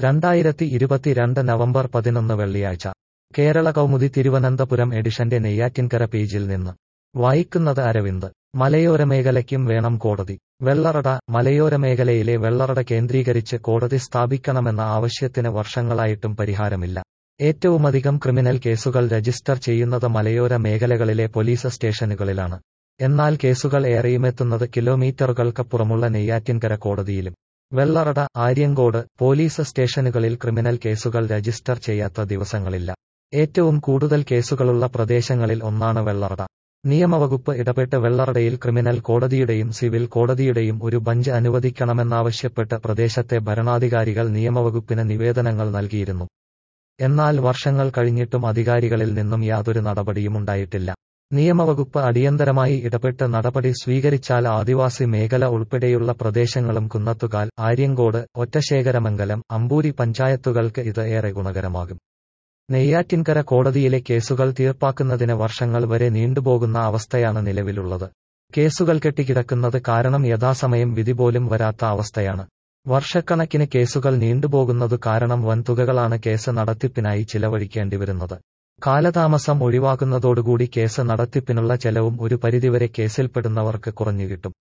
രണ്ടായിരത്തി ഇരുപത്തിരണ്ട് നവംബർ പതിനൊന്ന് വെള്ളിയാഴ്ച കേരള കൗമുദി തിരുവനന്തപുരം എഡിഷന്റെ നെയ്യാറ്റിൻകര പേജിൽ നിന്ന് വായിക്കുന്നത് അരവിന്ദ് മലയോര മേഖലയ്ക്കും വേണം കോടതി വെള്ളറട മലയോര മേഖലയിലെ വെള്ളറട കേന്ദ്രീകരിച്ച് കോടതി സ്ഥാപിക്കണമെന്ന ആവശ്യത്തിന് വർഷങ്ങളായിട്ടും പരിഹാരമില്ല ഏറ്റവുമധികം ക്രിമിനൽ കേസുകൾ രജിസ്റ്റർ ചെയ്യുന്നത് മലയോര മേഖലകളിലെ പോലീസ് സ്റ്റേഷനുകളിലാണ് എന്നാൽ കേസുകൾ ഏറെയുമെത്തുന്നത് കിലോമീറ്ററുകൾക്കപ്പുറമുള്ള നെയ്യാറ്റിൻകര കോടതിയിലും വെള്ളറട ആര്യങ്കോട് പോലീസ് സ്റ്റേഷനുകളിൽ ക്രിമിനൽ കേസുകൾ രജിസ്റ്റർ ചെയ്യാത്ത ദിവസങ്ങളില്ല ഏറ്റവും കൂടുതൽ കേസുകളുള്ള പ്രദേശങ്ങളിൽ ഒന്നാണ് വെള്ളറട നിയമവകുപ്പ് ഇടപെട്ട് വെള്ളറടയിൽ ക്രിമിനൽ കോടതിയുടെയും സിവിൽ കോടതിയുടെയും ഒരു ബഞ്ച് അനുവദിക്കണമെന്നാവശ്യപ്പെട്ട് പ്രദേശത്തെ ഭരണാധികാരികൾ നിയമവകുപ്പിന് നിവേദനങ്ങൾ നൽകിയിരുന്നു എന്നാൽ വർഷങ്ങൾ കഴിഞ്ഞിട്ടും അധികാരികളിൽ നിന്നും യാതൊരു നടപടിയുമുണ്ടായിട്ടില്ല നിയമവകുപ്പ് അടിയന്തരമായി ഇടപെട്ട് നടപടി സ്വീകരിച്ചാൽ ആദിവാസി മേഖല ഉൾപ്പെടെയുള്ള പ്രദേശങ്ങളും കുന്നത്തുകാൽ ആര്യങ്കോട് ഒറ്റശേഖരമംഗലം അമ്പൂരി പഞ്ചായത്തുകൾക്ക് ഇത് ഏറെ ഗുണകരമാകും നെയ്യാറ്റിൻകര കോടതിയിലെ കേസുകൾ തീർപ്പാക്കുന്നതിന് വർഷങ്ങൾ വരെ നീണ്ടുപോകുന്ന അവസ്ഥയാണ് നിലവിലുള്ളത് കേസുകൾ കെട്ടിക്കിടക്കുന്നത് കാരണം യഥാസമയം വിധി പോലും വരാത്ത അവസ്ഥയാണ് വർഷക്കണക്കിന് കേസുകൾ നീണ്ടുപോകുന്നതു കാരണം വൻതുകകളാണ് കേസ് നടത്തിപ്പിനായി ചിലവഴിക്കേണ്ടിവരുന്നത് കാലതാമസം ഒഴിവാക്കുന്നതോടുകൂടി കേസ് നടത്തിപ്പിനുള്ള ചെലവും ഒരു പരിധിവരെ കേസിൽപ്പെടുന്നവർക്ക് കുറഞ്ഞുകിട്ടും